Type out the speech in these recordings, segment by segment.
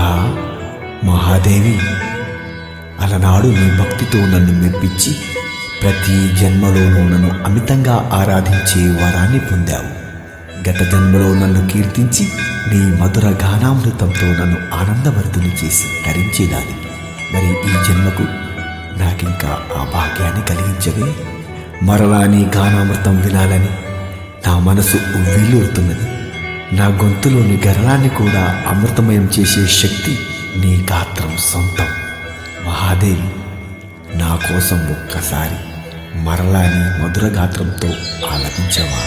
ఆహా మహాదేవి అలనాడు నీ భక్తితో నన్ను మెప్పించి ప్రతి జన్మలోనూ నన్ను అమితంగా ఆరాధించే వరాన్ని పొందావు గత జన్మలో నన్ను కీర్తించి నీ మధుర గానామృతంతో నన్ను ఆనందవర్ధుని చేసి తరించేదానికి మరి ఈ జన్మకు నాకింకా ఆ భాగ్యాన్ని కలిగించవే మరలా నీ గానామృతం వినాలని నా మనసు ఉవ్విల్లూరుతున్నది నా గొంతులోని గరళాన్ని కూడా అమృతమయం చేసే శక్తి నీ గాత్రం సొంతం మహాదేవి నా కోసం ఒక్కసారి మరలా నీ మధుర గాత్రంతో ఆలపించవా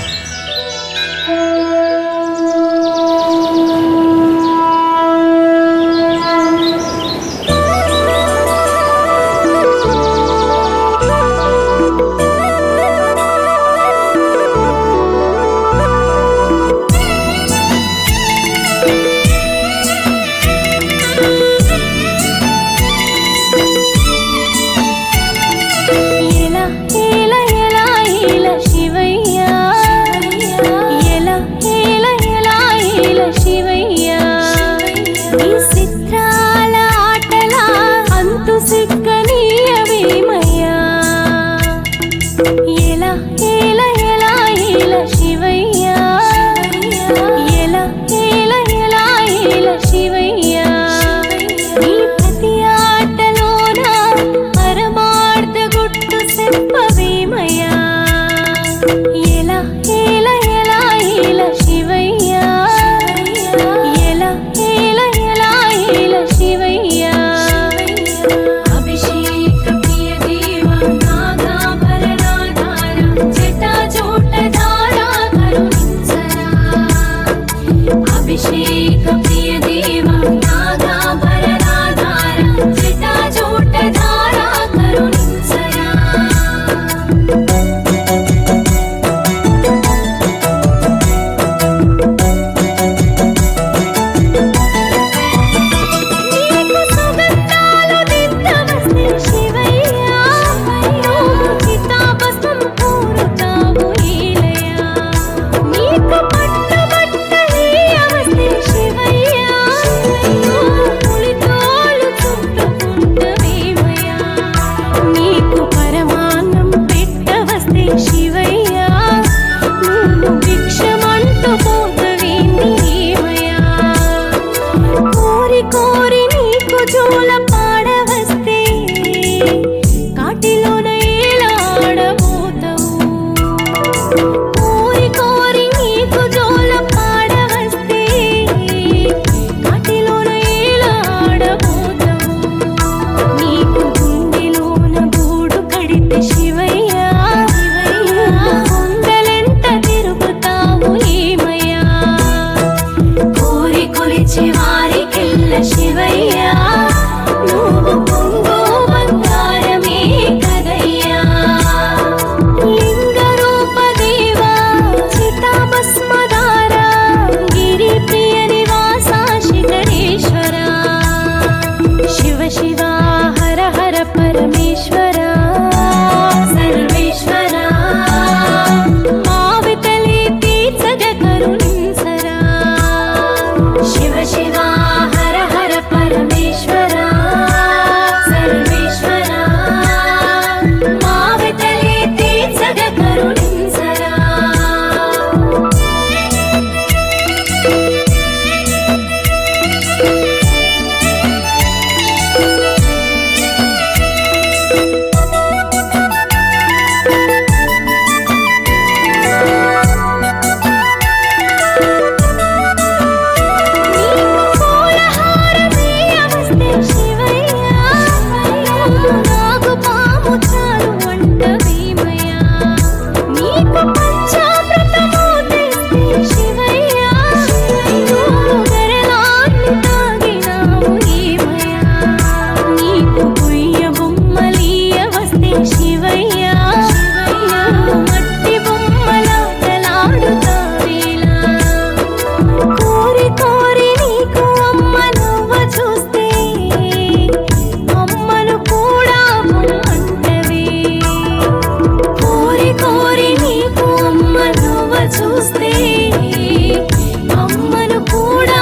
ఎలా ఎలా ఎలా ఎలా శివయ్య ఎలా ఎలా ఎలా ఎలా శివయ్య ఈ చిత్రాల ఆటల అంతు సిక్కనీయవేమయ్యా ఎలా ఎలా ఎలా ఎలా శివయ్య ఎలా ఎలా ఎలా ఎలా శివయ్య ఈ ప్రతి ఆటలోన పరమార్థ గుట్టు చెప్పవేమయ్యా ఎలా ఎలా ఎలా ఎలా శివయ్య ఎలా ఎలా ఎలా ఎలా శివయ్య అభిషేక ప్రియ దేవ నాగాభరణాధార జటాజూటధార కరుణించరా అభిషేక ప్రియ దేవ నాగాభరణాధార జటాజూటధార కరుణించరా నీకు సుగంధాలు దిద్దవస్తే శివయ్య నువ్వు చితాభస్మం కూరుతావు ఈలయ నీకు పట్టబట్టలేయవస్తే శివయ్య నువ్వు పులితోలు చుట్టుకుంటవేమయ్య నీకు పరమాన్నం పెట్టవస్తే శివయ్య నువ్వు భిక్షమంటూ పోతవి నీవయ్యా కోరి కోరి నీకు జోల పాడవస్తే కాటిలోన ఏలాడబోతావు కోరి కోరి నీకు జోల పాడవస్తే కాటిలోన ఏలాడబోతావు నీకు గుండెలోన గూడు కడితే శివయ్య కొండలెంత తిరుగుతావు ఏమయ్యా కోరి కొలిచి వారికెల్ల శివయ్య నువ్వు పొంగు బంగారమే కదయ్యా లింగ రూప దేవా చితాభస్మదార గిరి ప్రియ నివాస శిఖరేశ్వర శివ శివ హర హర పరమేశ్వర సర్వేశ్వర మావితలే తీర్చగ కరుణించరా శివ శివ హర హర పరమేశ్వర సర్వేశ్వర మావితలే తీర్చగ కరుణించరా పూలహారమేయవస్తే శివయ్య నాగు పాము చాలు వంట భీమయ్య నీకు పంచామృతము తెస్తే శివయ్య నువ్వు గరళాన్ని తాగినావు ఏమయ్య నీకు పొయ్య బొమ్మలీయ వస్తే శివయ్య నువ్వు మట్టి బొమ్మలాటలాడుతావేలా కోరి కోరి నీకు అమ్మ నవ్వ చూస్తే అమ్మను కూడా పొమ్మంటవే కోరి కోరి నీకు అమ్మ నవ్వ చూస్తే అమ్మను కూడా